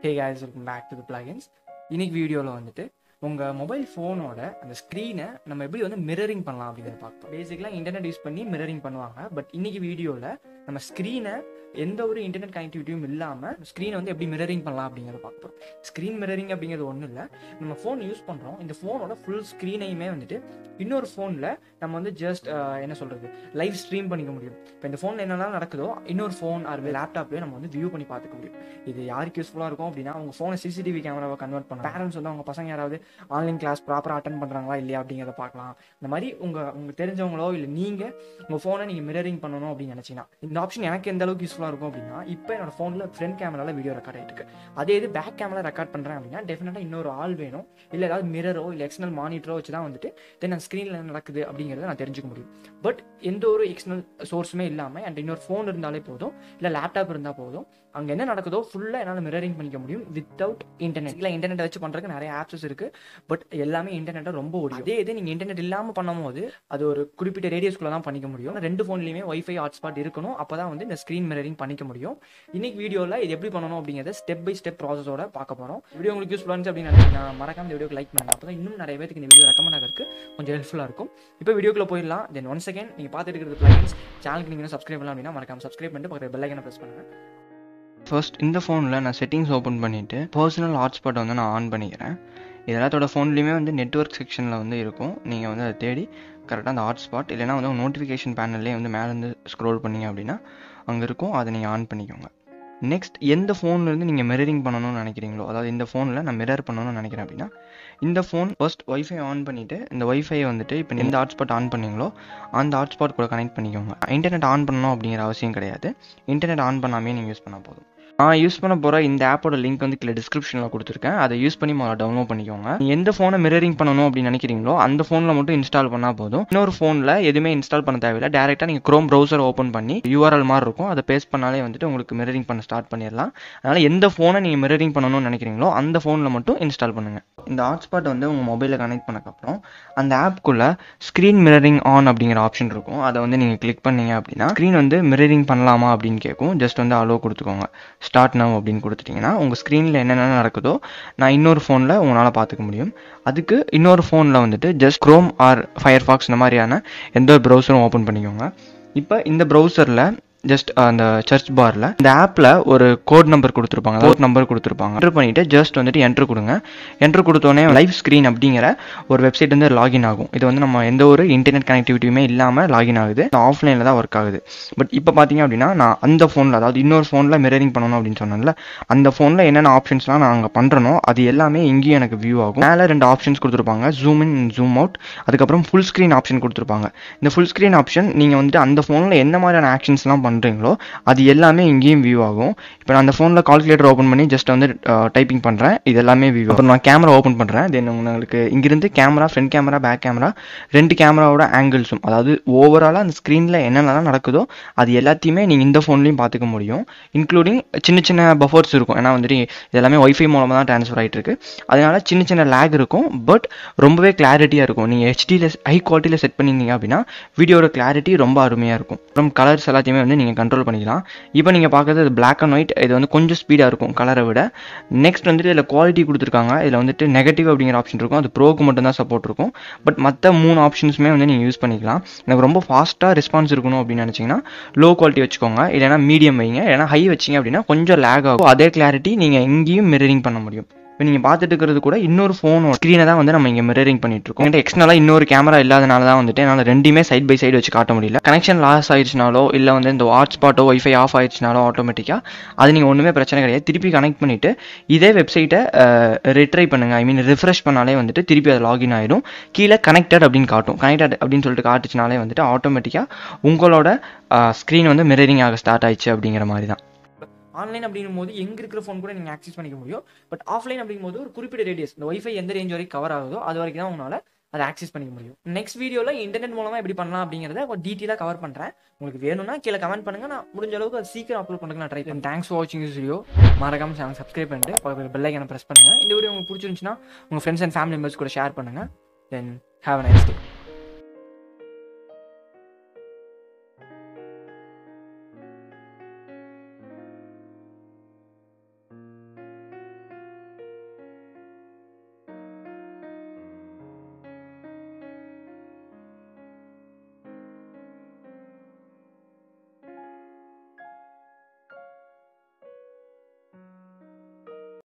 hey guys welcome back to the plugins இன்னைக்கு வீடியோவில் வந்துட்டு உங்கள் மொபைல் ஃபோனோட அந்த ஸ்க்ரீனை நம்ம எப்படி வந்து மிரரிங் பண்ணலாம் அப்படிங்கிறத பார்ப்போம் பேசிக்கலாக இன்டர்நெட் யூஸ் பண்ணி மிரரிங் பண்ணுவாங்க பட் இன்னைக்கு வீடியோவில் நம்ம ஸ்க்ரீனை எந்த ஒரு இன்டர்நெட் கனெக்டிவிட்டியும் இல்லாமல் ஸ்க்ரீனை வந்து எப்படி மிரரிங் பண்ணலாம் அப்படிங்கிறத பார்ப்போம் ஸ்க்ரீன் மிரரிங் அப்படிங்கிறது ஒன்றும் இல்லை நம்ம ஃபோன் யூஸ் பண்ணுறோம் இந்த ஃபோனோட ஃபுல் ஸ்க்ரீனையுமே வந்துட்டு இன்னொரு ஃபோனில் நம்ம வந்து ஜஸ்ட் என்ன சொல்கிறது லைவ் ஸ்ட்ரீம் பண்ணிக்க முடியும் இப்போ இந்த ஃபோனில் என்னெல்லாம் நடக்குதோ இன்னொரு ஃபோன் ஆர் லேப்டாப்லேயே நம்ம வந்து வியூ பண்ணி பார்த்துக்க முடியும் இது யாருக்கு யூஸ்ஃபுல்லாக இருக்கும் அப்படின்னா அவங்க ஃபோனை சிசிடிவி கேமராவை கன்வெர்ட் பண்ணலாம் பேரண்ட்ஸ் வந்து அவங்க பசங்க யாராவது ஆன்லைன் கிளாஸ் ப்ராப்பராக அட்டன் பண்ணுறாங்களா இல்லையா அப்படிங்கிறத பார்க்கலாம் இந்த மாதிரி உங்கள் உங்கள் தெரிஞ்சவங்களோ இல்லை நீங்கள் உங்கள் ஃபோனை நீங்கள் மிரரிங் பண்ணணும் அப்படின்னு நினச்சிங்கன்னா இந்த ஆப்ஷன் எனக்கு எந்த அளவுக்கு யூஸ்ஃபுல்லாக இருக்கும் அப்படின்னா இப்போ என்னோட ஃபோனில் ஃப்ரண்ட் கேமராவில் வீடியோ ரெக்கார்ட் ஆகிட்டு இருக்கு அதே இது பேக் கேமரா ரெக்கார்ட் பண்ணுறேன் அப்படின்னா டெஃபினட்டாக இன்னொரு ஆள் வேணும் இல்லை ஏதாவது மிரரோ இல்லை எக்ஸ்டர்னல் மானிட்டரோ வச்சு தான் வந்துட்டு தென் அந்த ஸ்க்ரீனில் என்ன நடக்குது அப்படிங்கிறத நான் தெரிஞ்சுக்க முடியும் பட் எந்த ஒரு எக்ஸ்டர்னல் சோர்ஸுமே இல்லாமல் என்கிட்ட இன்னொரு ஃபோன் இருந்தாலே போதும் இல்லை லேப்டாப் இருந்தால் போதும் அங்கே என்ன நடக்குதோ ஃபுல்லாக என்னால் மிரரிங் பண்ணிக்க முடியும் வித்தவுட் இன்டர்நெட் இல்லை இன்டர்நெட் வச்சு பண்ணுறதுக்கு நிறைய ஆப்ஸஸ் இருக்குது பட் எல்லாமே இன்டர்நெட்டை ரொம்ப ஓடி அதே இது நீங்கள் இன்டர்நெட் இல்லாமல் பண்ணும்போது அது ஒரு குறிப்பிட்ட ரேடியஸ்குள்ளே தான் பண்ணிக்க முடியும் ரெண்டு ஃபோன்லையுமே ஒய்ஃபை ஹாட்ஸ்பாட் இருக்கணும் அப்போ தான் வந்து இந்த ஸ்க்ரீன் மிரரிங் பண்ணிக்க முடியும் இன்னைக்கு வீடியோவில் இது எப்படி பண்ணணும் அப்படிங்கிறத ஸ்டெப் பை ஸ்டெப் ப்ராசஸோட பார்க்க போகிறோம் வீடியோ உங்களுக்கு யூஸ்ஃபுல்லாக இருந்துச்சு அப்படின்னு நினைச்சீங்கன்னா மறக்காம இந்த வீடியோக்கு லைக் பண்ணுங்க அப்போ தான் இன்னும் நிறைய பேருக்கு இந்த வீடியோ ரெக்கமெண்ட் ஆகிறதுக்கு கொஞ்சம் ஹெல்ப்ஃபுல்லாக இருக்கும் இப்போ வீடியோக்குள்ள போயிடலாம் தென் ஒன் செகண்ட் நீங்கள் பார்த்துட்டு இருக்கிறது பிளகின்ஸ் சேனலுக்கு நீங்கள் சப்ஸ்கிரைப் பண்ணலாம் அப்படின்னா மறக்காம சப்ஸ்கிரைப் பண்ணிட்டு பக்கத்தில் பெல் ஐக்கனை ப்ரெஸ் பண்ணுங்கள் ஃபர்ஸ்ட் இந்த ஃபோனில் நான் செட்டிங்ஸ் ஓப்பன் பண்ணிவிட்டு பர்சனல் ஹாட்ஸ்பாட் வந்து நான் ஆன் பண்ணிக்கிறேன் இது எல்லாத்தோட ஃபோன்லேயுமே வந்து நெட்ஒர்க் செக்ஷனில் வந்து இருக்கும் நீங்கள் வந்து அதை தேடி கரெக்டாக அந்த ஹாட்ஸ்பாட் இல்லைனா வந்து நோட்டிஃபிகேஷன் பேனல்லே வந்து மேலேருந்து ஸ்க்ரோல் பண்ணீங்க அப்படின்னா அங்கே இருக்கும் அதை நீங்கள் ஆன் பண்ணிக்கோங்க நெக்ஸ்ட் எந்த ஃபோன்லேருந்து நீங்கள் மிரரிங் பண்ணணும்னு நினைக்கிறீங்களோ அதாவது இந்த ஃபோனில் நான் மிரர் பண்ணணும்னு நினைக்கிறேன் அப்படின்னா இந்த ஃபோன் ஃபர்ஸ்ட் ஒய்ஃபை ஆன் பண்ணிவிட்டு இந்த ஒய்ஃபை வந்துட்டு இப்போ எந்த ஹாட்ஸ்பாட் ஆன் பண்ணீங்களோ அந்த ஹாட்ஸ்பாட் கூட கனெக்ட் பண்ணிக்கோங்க இன்டர்நெட் ஆன் பண்ணணும் அப்படிங்கிற அவசியம் கிடையாது இன்டர்நெட் ஆன் பண்ணாமே நீங்கள் யூஸ் பண்ணால் போதும் நான் யூஸ் பண்ண போகிற இந்த ஆப்போட லிங்க் வந்து கீழே டிஸ்கிரிப்ஷனில் கொடுத்துருக்கேன் அதை யூஸ் பண்ணி முதல்ல டவுன்லோட் பண்ணிக்கோங்க நீங்கள் எந்த ஃபோனை மிரரிங் பண்ணணும் அப்படின்னு நினைக்கிறீங்களோ அந்த ஃபோனில் மட்டும் இன்ஸ்டால் பண்ணால் போதும் இன்னொரு ஃபோனில் எதுவுமே இன்ஸ்டால் பண்ண தேவையில்லை டேரெக்டாக நீங்கள் க்ரோம் ப்ரௌசர் ஓப்பன் பண்ணி யூஆர்எல் மாதிரி இருக்கும் அதை பேஸ்ட் பண்ணாலே வந்துட்டு உங்களுக்கு மிரரிங் பண்ண ஸ்டார்ட் பண்ணிடலாம் அதனால் எந்த ஃபோனை நீங்கள் மிரரிங் பண்ணணும்னு நினைக்கிறீங்களோ அந்த ஃபோனில் மட்டும் இன்ஸ்டால் பண்ணுங்கள் இந்த ஹாட்ஸ்பாட் வந்து உங்கள் மொபைலில் கனெக்ட் பண்ணக்கப்புறம் அந்த ஆப்குள்ளே ஸ்க்ரீன் மிரரிங் ஆன் அப்படிங்கிற ஆப்ஷன் இருக்கும் அதை வந்து நீங்கள் கிளிக் பண்ணீங்க அப்படின்னா ஸ்க்ரீன் வந்து மிரரிங் பண்ணலாமா அப்படின்னு கேட்கும் ஜஸ்ட் வந்து அலோ கொடுத்துக்கோங்க ஸ்டார்ட் நவ் அப்படின்னு கொடுத்துட்டிங்கன்னா உங்கள் ஸ்க்ரீனில் என்னென்ன நடக்குதோ நான் இன்னொரு ஃபோனில் உங்களால் பார்த்துக்க முடியும் அதுக்கு இன்னொரு ஃபோனில் வந்துட்டு just Chrome or Firefox இந்த மாதிரியான எந்த ஒரு ப்ரௌசரும் ஓப்பன் பண்ணிக்கோங்க இப்போ இந்த ப்ரௌசரில் ஜஸ்ட் அந்த சர்ச் பாரில் இந்த ஆப்பில் ஒரு கோட் நம்பர் கொடுத்துருப்பாங்க கோட் நம்பர் கொடுத்துருப்பாங்க என்ட்ரு பண்ணிவிட்டு ஜஸ்ட் வந்துட்டு என்ட்ரு கொடுங்க என்ட்ரு கொடுத்தோடனே லைவ் ஸ்க்ரீன் அப்படிங்கிற ஒரு வெப்சைட் வந்து லாகின் ஆகும் இது வந்து நம்ம எந்த ஒரு இன்டர்நெட் கனெக்டிவிட்டியுமே இல்லாமல் லாகின் ஆகுது ஆஃப்லைனில் தான் ஒர்க் ஆகுது பட் இப்போ பார்த்தீங்க அப்படின்னா நான் அந்த ஃபோனில் அதாவது இன்னொரு ஃபோனில் மிரரிங் பண்ணணும் அப்படின்னு சொன்னேன்ல அந்த ஃபோனில் என்னென்ன ஆப்ஷன்ஸ்லாம் நான் அங்கே பண்ணுறனோ அது எல்லாமே இங்கேயும் எனக்கு வியூ ஆகும் மேலே ரெண்டு ஆப்ஷன்ஸ் கொடுத்துருப்பாங்க ஜூம் இன் ஜூம் அவுட் அதுக்கப்புறம் ஃபுல் ஸ்க்ரீன் ஆப்ஷன் கொடுத்துருப்பாங்க இந்த ஃபுல் ஸ்க்ரீன் ஆப்ஷன் நீங்கள் வந்துட்டு அந்த ஃபோனில் என்ன மாதிரியான ஆக்ஷன்ஸ்லாம் பண்ணுறீங்களோ அது எல்லாமே இங்கேயும் வியூ ஆகும் இப்போ நான் அந்த ஃபோனில் கால்குலேட்டர் ஓப்பன் பண்ணி ஜஸ்ட் வந்து டைப்பிங் பண்ணுறேன் இது எல்லாமே வியூ அப்புறம் நான் கேமரா ஓப்பன் பண்ணுறேன் தென் உங்களுக்கு இங்கிருந்து camera front camera back camera ரெண்டு கேமராவோட ஆங்கிள்ஸும் அதாவது ஓவராலாக அந்த ஸ்க்ரீனில் என்னென்னலாம் நடக்குதோ அது எல்லாத்தையுமே நீங்கள் இந்த ஃபோன்லையும் பார்த்துக்க முடியும் இன்க்ளூடிங் சின்ன சின்ன பஃபர்ஸ் இருக்கும் ஏன்னா வந்துட்டு இது எல்லாமே ஒய்ஃபை மூலமாக தான் ட்ரான்ஸ்ஃபர் ஆகிட்டு இருக்கு அதனால சின்ன சின்ன லேக் இருக்கும் பட் ரொம்பவே கிளாரிட்டியாக இருக்கும் நீங்கள் ஹெச்டியில் ஹை குவாலிட்டியில் செட் பண்ணியிருந்தீங்க அப்படின்னா வீடியோட கிளாரிட்டி ரொம்ப அருமையாக இருக்கும் அப்புறம் கலர்ஸ் எல்லாத்தையுமே வந்து நீங்கள் கண்ட்ரோல் பண்ணிக்கலாம் இப்போ நீங்கள் பார்க்குறது இது பிளாக் அண்ட் ஒயிட் இது வந்து கொஞ்சம் ஸ்பீடாக இருக்கும் கலரை விட நெக்ஸ்ட் வந்துட்டு இதில் குவாலிட்டி கொடுத்துருக்காங்க இதில் வந்துட்டு நெகட்டிவ் அப்படிங்கிற ஆப்ஷன் இருக்கும் அது ப்ரோக்கு மட்டும் தான் சப்போர்ட் இருக்கும் பட் மற்ற மூணு ஆப்ஷன்ஸுமே வந்து நீங்கள் யூஸ் பண்ணிக்கலாம் எனக்கு ரொம்ப ஃபாஸ்ட்டாக ரெஸ்பான்ஸ் இருக்கணும் அப்படின்னு நினச்சிங்கன்னா லோ குவாலிட்டி வச்சுக்கோங்க இல்லைனா மீடியம் வைங்க இல்லைனா ஹை வச்சிங்க அப்படின்னா கொஞ்சம் லேக் ஆகும் அதே கிளாரிட்டி நீங்கள் எங்கேயும் மிரரிங் பண்ண முடியும் இப்போ நீங்கள் பார்த்துட்டு இருக்கிறது கூட இன்னொரு ஃபோனோட ஸ்க்ரீனை தான் வந்து நம்ம இங்கே மிரரிங் பண்ணிட்டு இருக்கோம் என்கிட்ட எக்ஸ்டர்னலாக இன்னொரு கேமரா இல்லாதனால தான் வந்துட்டு என்னால் ரெண்டுமே சைட் பை சைடு வச்சு காட்ட முடியல கனெக்ஷன் லாஸ் ஆயிடுச்சுனாலோ இல்லை வந்து இந்த ஹாட்ஸ்பாட்டோ ஒய்ஃபை ஆஃப் ஆயிடுச்சுனாலோ ஆட்டோமேட்டிக்காக அது நீங்கள் ஒன்றுமே பிரச்சனை கிடையாது திருப்பி கனெக்ட் பண்ணிவிட்டு இதே வெப்சைட்டை ரிட்ரை பண்ணுங்கள் ஐ மீன் ரிஃப்ரெஷ் பண்ணாலே வந்துட்டு திருப்பி அது லாகின் ஆகிடும் கீழே கனெக்டட் அப்படின்னு காட்டும் கனெக்டட் அப்படின்னு சொல்லிட்டு காட்டுச்சுனாலே வந்துட்டு ஆட்டோமேட்டிக்காக உங்களோட ஸ்க்ரீன் வந்து மிரரிங் ஆக ஸ்டார்ட் ஆயிடுச்சு அப்படிங்கிற மாதிரி தான் ஆன்லைன் அப்படிங்கும் போது எங்க இருக்கிற ஃபோன் கூட நீங்கள் ஆக்சஸ் பண்ணிக்க முடியும் பட் ஆஃப்லைன் அப்படிங்கும் போது ஒரு குறிப்பிட்ட ரேடியஸ் இந்த ஒய்ஃபை எந்த ரேஞ்ச் வரைக்கும் கவர் ஆகுதோ அது வரைக்கும் தான் உங்களால் அதை ஆக்சஸ் பண்ணிக்க முடியும் நெக்ஸ்ட் வீடியோவில் இன்டர்நெட் மூலமாக எப்படி பண்ணலாம் அப்படிங்கிறத கொஞ்சம் டீட்டெயிலாக கவர் பண்ணுறேன் உங்களுக்கு வேணும்னா கீழே கமெண்ட் பண்ணுங்க நான் முடிஞ்ச அளவுக்கு அது சீக்கிரம் அப்லோட் பண்ணுறதுக்கு நான் ட்ரை பண்ணேன் தேங்க்ஸ் ஃபார் வாட்சிங் திஸ் வீடியோ மறக்காம சேனல் சப்ஸ்கிரைப் பண்ணிட்டு பக்கத்தில் பெல் ஐக்கனை ப்ரெஸ் பண்ணுங்கள் இந்த வீடியோ உங்களுக்கு பிடிச்சிருந்துச்சுன்னா உங்கள் ஃப்ரெண்ட்ஸ் அண்ட் ஃபேமிலி மெம்பர்ஸ் கூட ஷேர் பண்ணுங்கள் then have a nice day